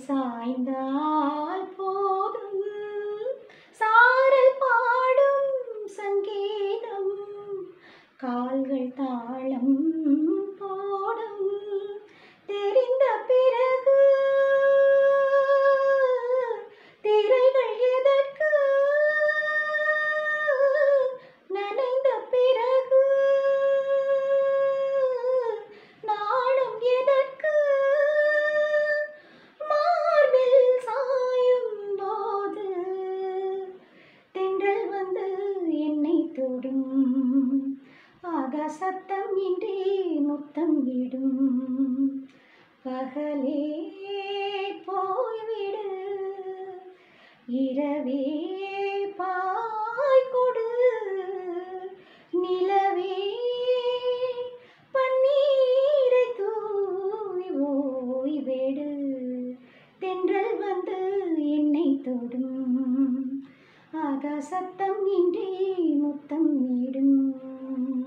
சாய்ந்தால் போதும் சாரல் பாடும் சங்கீதம் கால்கள் தாளம் போடும் தெரிந்த பிறகு திரைகள் எதற்கு நனைந்த பிறகு நாணம் எதற்கு மார்பில் சாயும் போது தென்றல் வந்து என்னை தொடும் ஆகா சத்தம் இன்றி முத்தம் விடும் பகலே போய்விடு இரவே பாய் கொடு நிலவே பன்னீரை தூவி ஓய்வெடு தென்றல் வந்து என்னை தொடும் ஆகா சத்தம் இன்றி முத்தம் விடும்